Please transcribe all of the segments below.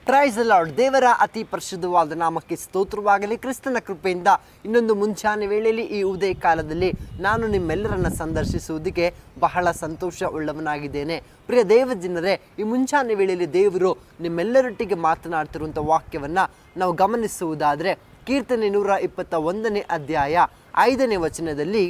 price lord ದೇವರ ಅತಿ ಪರಿಶುದ್ಧವಾದ ನಾಮಕ್ಕೆ ಸ್ತೋತ್ರವಾಗಲಿ ಕ್ರಿಸ್ತನ ಕೃಪೆಯಿಂದ ಇನ್ನೊಂದು ಮುಂಚಾನೆ ವೇಳೆಯಲ್ಲಿ ಈ ಉದಯ ಕಾಲದಲ್ಲಿ ನಾನು ನಿಮ್ಮೆಲ್ಲರನ್ನ ಸಂದರ್ಶಿಸುವುದಕ್ಕೆ ಬಹಳ ಸಂತೋಷ ಉಳ್ಳವನಾಗಿದ್ದೇನೆ ಪ್ರಿಯ ದೇವ ಜನರೇ ಈ ಮುಂಚಾನೆ ವೇಳೆಯಲ್ಲಿ ದೇವರು ನಿಮ್ಮೆಲ್ಲರೊಟ್ಟಿಗೆ ಮಾತನಾಡ್ತಿರುವಂಥ ವಾಕ್ಯವನ್ನು ನಾವು ಗಮನಿಸುವುದಾದರೆ ಕೀರ್ತನೆ ನೂರ ಇಪ್ಪತ್ತ ಒಂದನೇ ಅಧ್ಯಾಯ ಐದನೇ ವಚನದಲ್ಲಿ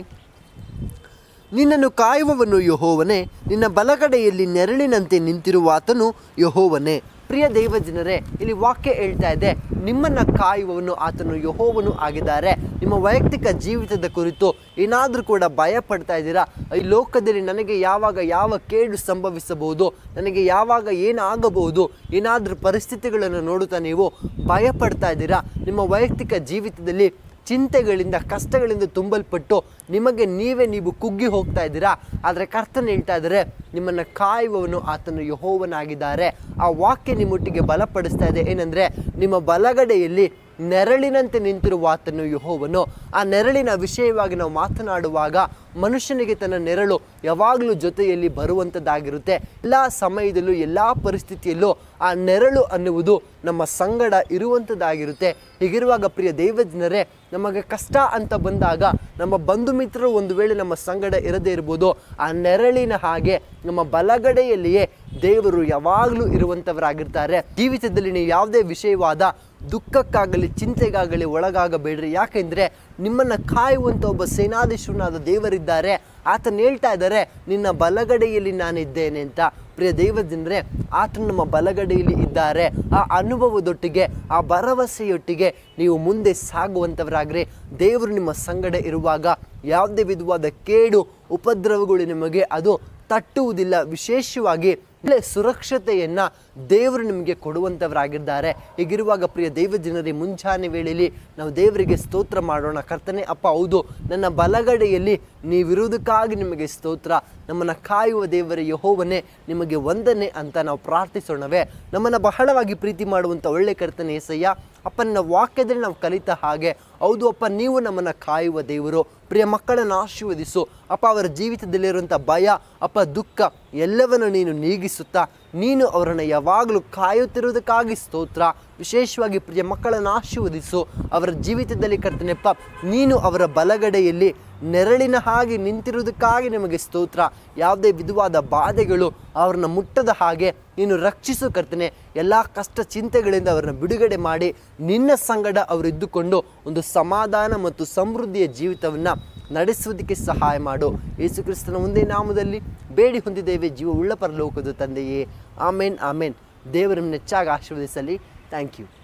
ನಿನ್ನನ್ನು ಕಾಯುವವನು ಯಹೋವನೇ ನಿನ್ನ ಬಲಗಡೆಯಲ್ಲಿ ನೆರಳಿನಂತೆ ನಿಂತಿರುವಾತನು ಯಹೋವನೇ ಪ್ರಿಯ ದೇವ ಜನರೇ ಇಲ್ಲಿ ವಾಕ್ಯ ಹೇಳ್ತಾ ಇದೆ ನಿಮ್ಮನ್ನು ಕಾಯುವವನು ಆತನು ಯಹೋವನು ಆಗಿದ್ದಾರೆ ನಿಮ್ಮ ವೈಯಕ್ತಿಕ ಜೀವಿತದ ಕುರಿತು ಏನಾದರೂ ಕೂಡ ಭಯ ಪಡ್ತಾ ಇದ್ದೀರಾ ಈ ಲೋಕದಲ್ಲಿ ನನಗೆ ಯಾವಾಗ ಯಾವ ಕೇಡು ಸಂಭವಿಸಬಹುದು ನನಗೆ ಯಾವಾಗ ಏನಾಗಬಹುದು ಏನಾದರೂ ಪರಿಸ್ಥಿತಿಗಳನ್ನು ನೋಡುತ್ತಾ ನೀವು ಭಯ ಪಡ್ತಾ ಇದ್ದೀರಾ ನಿಮ್ಮ ವೈಯಕ್ತಿಕ ಜೀವಿತದಲ್ಲಿ ಚಿಂತೆಗಳಿಂದ ಕಷ್ಟಗಳಿಂದ ತುಂಬಲ್ಪಟ್ಟು ನಿಮಗೆ ನೀವೇ ನೀವು ಕುಗ್ಗಿ ಹೋಗ್ತಾ ಇದ್ದೀರಾ ಆದರೆ ಕರ್ತನ ಹೇಳ್ತಾ ಇದ್ದಾರೆ ನಿಮ್ಮನ್ನು ಕಾಯುವವನು ಆತನು ಯಹೋವನಾಗಿದ್ದಾರೆ ಆ ವಾಕ್ಯ ನಿಮ್ಮೊಟ್ಟಿಗೆ ಬಲಪಡಿಸ್ತಾ ಇದೆ ಏನಂದರೆ ನಿಮ್ಮ ಬಲಗಡೆಯಲ್ಲಿ ನೆರಳಿನಂತೆ ನಿಂತಿರುವ ಆತನು ಯಹೋವನು ಆ ನೆರಳಿನ ವಿಷಯವಾಗಿ ನಾವು ಮಾತನಾಡುವಾಗ ಮನುಷ್ಯನಿಗೆ ತನ್ನ ನೆರಳು ಯಾವಾಗಲೂ ಜೊತೆಯಲ್ಲಿ ಬರುವಂಥದ್ದಾಗಿರುತ್ತೆ ಎಲ್ಲ ಸಮಯದಲ್ಲೂ ಎಲ್ಲ ಪರಿಸ್ಥಿತಿಯಲ್ಲೂ ಆ ನೆರಳು ಅನ್ನುವುದು ನಮ್ಮ ಸಂಗಡ ಇರುವಂಥದ್ದಾಗಿರುತ್ತೆ ಹೀಗಿರುವಾಗ ಪ್ರಿಯ ದೇವಜನರೇ ನಮಗೆ ಕಷ್ಟ ಅಂತ ಬಂದಾಗ ನಮ್ಮ ಬಂಧು ಮಿತ್ರರು ಒಂದು ವೇಳೆ ನಮ್ಮ ಸಂಗಡ ಇರದೇ ಇರ್ಬೋದು ಆ ನೆರಳಿನ ಹಾಗೆ ನಮ್ಮ ಬಲಗಡೆಯಲ್ಲಿಯೇ ದೇವರು ಯಾವಾಗಲೂ ಇರುವಂಥವರಾಗಿರ್ತಾರೆ ಜೀವಿತದಲ್ಲಿ ನೀವು ಯಾವುದೇ ವಿಷಯವಾದ ದುಃಖಕ್ಕಾಗಲಿ ಚಿಂತೆಗಾಗಲಿ ಒಳಗಾಗಬೇಡ್ರಿ ಯಾಕೆಂದರೆ ನಿಮ್ಮನ್ನು ಕಾಯುವಂಥ ಒಬ್ಬ ಸೇನಾಧೀಶ್ವರನಾದ ದೇವರಿದ್ದಾರೆ ಆತನ ಹೇಳ್ತಾ ಇದ್ದಾರೆ ನಿನ್ನ ಬಲಗಡೆಯಲ್ಲಿ ನಾನಿದ್ದೇನೆ ಅಂತ ಪ್ರಿಯ ದೇವದಿಂದ್ರೆ ಆತನು ನಮ್ಮ ಬಲಗಡೆಯಲ್ಲಿ ಇದ್ದಾರೆ ಆ ಅನುಭವದೊಟ್ಟಿಗೆ ಆ ಭರವಸೆಯೊಟ್ಟಿಗೆ ನೀವು ಮುಂದೆ ಸಾಗುವಂಥವರಾಗ್ರಿ ದೇವರು ನಿಮ್ಮ ಸಂಗಡ ಇರುವಾಗ ಯಾವುದೇ ವಿಧವಾದ ಕೇಡು ಉಪದ್ರವಗಳು ನಿಮಗೆ ಅದು ತಟ್ಟುವುದಿಲ್ಲ ವಿಶೇಷವಾಗಿ ಒಳ್ಳೆ ಸುರಕ್ಷತೆಯನ್ನು ದೇವರು ನಿಮಗೆ ಕೊಡುವಂಥವರಾಗಿದ್ದಾರೆ ಹೀಗಿರುವಾಗ ಪ್ರಿಯ ದೇವ ಜನರೇ ಮುಂಚಾನೆ ವೇಳೆಯಲ್ಲಿ ನಾವು ದೇವರಿಗೆ ಸ್ತೋತ್ರ ಮಾಡೋಣ ಕರ್ತನೆ ಅಪ್ಪ ಹೌದು ನನ್ನ ಬಲಗಡೆಯಲ್ಲಿ ನೀವಿರುವುದಕ್ಕಾಗಿ ನಿಮಗೆ ಸ್ತೋತ್ರ ನಮ್ಮನ್ನು ಕಾಯುವ ದೇವರ ಯಹೋವನೇ ನಿಮಗೆ ವಂದನೆ ಅಂತ ನಾವು ಪ್ರಾರ್ಥಿಸೋಣವೇ ನಮ್ಮನ್ನು ಬಹಳವಾಗಿ ಪ್ರೀತಿ ಮಾಡುವಂಥ ಒಳ್ಳೆ ಕರ್ತನೆ ಏಸಯ್ಯ ಅಪ್ಪ ನನ್ನ ವಾಕ್ಯದಲ್ಲಿ ನಾವು ಕಲಿತ ಹಾಗೆ ಹೌದು ಅಪ್ಪ ನೀವು ನಮ್ಮನ್ನು ಕಾಯುವ ದೇವರು ಪ್ರಿಯ ಮಕ್ಕಳನ್ನು ಆಶೀರ್ವದಿಸು ಅಪ್ಪ ಅವರ ಜೀವಿತದಲ್ಲಿರುವಂಥ ಭಯ ಅಪ್ಪ ದುಃಖ ಎಲ್ಲವನ್ನು ನೀನು ನೀಗಿಸುತ್ತಾ ನೀನು ಅವರನ್ನು ಯಾವಾಗಲೂ ಕಾಯುತ್ತಿರುವುದಕ್ಕಾಗಿ ಸ್ತೋತ್ರ ವಿಶೇಷವಾಗಿ ಪ್ರಿಯ ಮಕ್ಕಳನ್ನು ಆಶೀರ್ವದಿಸು ಅವರ ಜೀವಿತದಲ್ಲಿ ಕರ್ತನೆಪ್ಪ ನೀನು ಅವರ ಬಲಗಡೆಯಲ್ಲಿ ನೆರಳಿನ ಹಾಗೆ ನಿಂತಿರುವುದಕ್ಕಾಗಿ ನಿಮಗೆ ಸ್ತೋತ್ರ ಯಾವುದೇ ವಿಧವಾದ ಬಾಧೆಗಳು ಅವ್ರನ್ನ ಮುಟ್ಟದ ಹಾಗೆ ನೀನು ರಕ್ಷಿಸು ಕರ್ತನೆ ಎಲ್ಲ ಕಷ್ಟ ಚಿಂತೆಗಳಿಂದ ಅವರನ್ನು ಬಿಡುಗಡೆ ಮಾಡಿ ನಿನ್ನ ಸಂಗಡ ಅವರಿದ್ದುಕೊಂಡು ಒಂದು ಸಮಾಧಾನ ಮತ್ತು ಸಮೃದ್ಧಿಯ ಜೀವಿತವನ್ನು ನಡೆಸುವುದಕ್ಕೆ ಸಹಾಯ ಮಾಡು ಯೇಸು ಕ್ರಿಸ್ತನ ಒಂದೇ ನಾಮದಲ್ಲಿ ಬೇಡಿ ಹೊಂದಿದ್ದೇವೆ ಜೀವ ಉಳ್ಳ ಪರಲೋಕದ ತಂದೆಯೇ ಆಮೇನ್ ಆಮೇನ್ ದೇವರನ್ನು ಹೆಚ್ಚಾಗಿ ಆಶೀರ್ವದಿಸಲಿ ಥ್ಯಾಂಕ್ ಯು